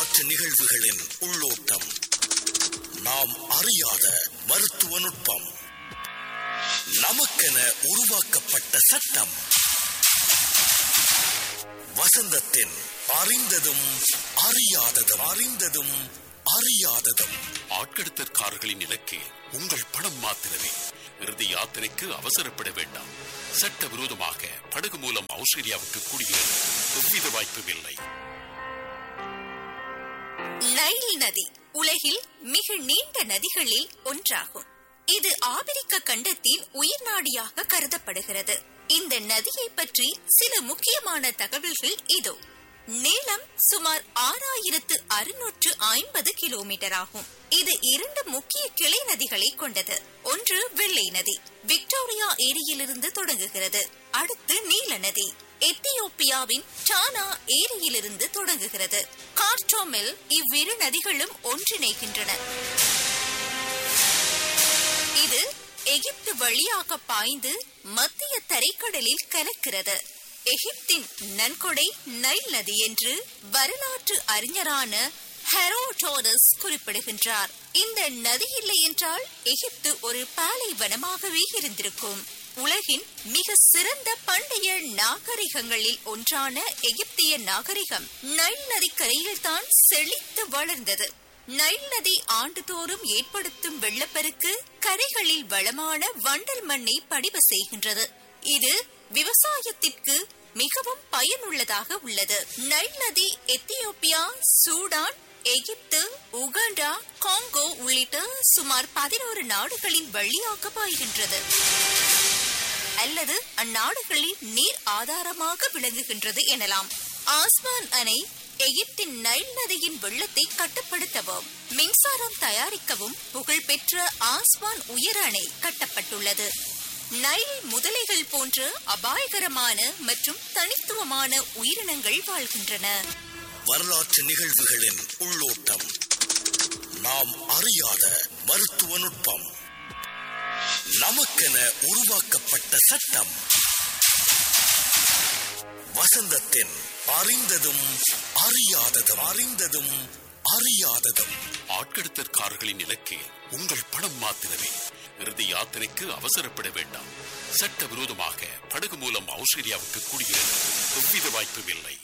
வரலாற்று நிகழ்வுகளின் உள்ளோட்டம் நாம் அறியாத மருத்துவ நுட்பம் நமக்கென உருவாக்கப்பட்ட சட்டம் வசந்தத்தின் அறிந்ததும் அறியாததும் அறிந்ததும் அறியாததும் ஆட்கடத்தற்காரர்களின் இலக்கு உங்கள் பணம் மாத்திரமே இறுதி யாத்திரைக்கு அவசரப்பட வேண்டாம் சட்டவிரோதமாக படகு மூலம் ஆஸ்திரேலியாவுக்கு குடியேற எவ்வித வாய்ப்பும் இல்லை நைல் நதி உலகில் மிக நீண்ட நதிகளில் ஒன்றாகும் இது ஆபிரிக்க கண்டத்தின் உயிர் நாடியாக கருதப்படுகிறது இந்த நதியை பற்றி சில முக்கியமான தகவல்கள் இதோ நீளம் சுமார் ஆறாயிரத்து அறுநூற்று ஐம்பது கிலோமீட்டர் ஆகும் இது இரண்டு முக்கிய கிளை நதிகளை கொண்டது ஒன்று வெள்ளை நதி விக்டோரியா ஏரியிலிருந்து தொடங்குகிறது அடுத்து நீல நதி எத்தியோப்பியாவின் டானா ஏரியிலிருந்து தொடங்குகிறது கார்டோமில் இவ்விரு நதிகளும் ஒன்றிணைகின்றன இது எகிப்து வழியாக பாய்ந்து மத்திய தரைக்கடலில் கலக்கிறது எகிப்தின் நன்கொடை நைல் நதி என்று வரலாற்று அறிஞரான ஹெரோடோடஸ் குறிப்பிடுகின்றார் இந்த நதி இல்லை என்றால் எகிப்து ஒரு பாலைவனமாகவே இருந்திருக்கும் உலகின் மிக சிறந்த பண்டைய நாகரிகங்களில் ஒன்றான எகிப்திய நாகரிகம் நைல் நதிக்கரையில் தான் செழித்து வளர்ந்தது நைல் நதி ஆண்டுதோறும் ஏற்படுத்தும் வெள்ளப்பெருக்கு கரைகளில் வளமான வண்டல் மண்ணை படிவு செய்கின்றது இது விவசாயத்திற்கு மிகவும் பயனுள்ளதாக உள்ளது நைல் நதி Ethiopia Sudan Egypt Uganda Congo உள்ளிட்ட சுமார் பதினோரு நாடுகளின் வழியாக பாய்கின்றது அல்லது அந்நாடுகளில் நீர் ஆதாரமாக விளங்குகின்றது எனலாம் ஆஸ்மான் அணை எகிப்தின் நைல் நதியின் வெள்ளத்தை கட்டுப்படுத்தவும் மின்சாரம் தயாரிக்கவும் புகழ்பெற்ற ஆஸ்வான் உயர் அணை கட்டப்பட்டுள்ளது நைல் முதலைகள் போன்ற அபாயகரமான மற்றும் தனித்துவமான உயிரினங்கள் வாழ்கின்றன வரலாற்று நிகழ்வுகளின் உள்ளோட்டம் நாம் அறியாத மருத்துவ நுட்பம் நமக்கென உருவாக்கப்பட்ட சட்டம் வசந்தத்தின் அறிந்ததும் அறியாததும் அறிந்ததும் அறியாததும் ஆட்கடத்தற்காரர்களின் இலக்கு உங்கள் பணம் மாத்திரமே இறுதி யாத்திரைக்கு அவசரப்பட வேண்டாம் சட்டவிரோதமாக படகு மூலம் ஆஸ்திரேலியாவுக்கு குடியேற எவ்வித வாய்ப்பும் இல்லை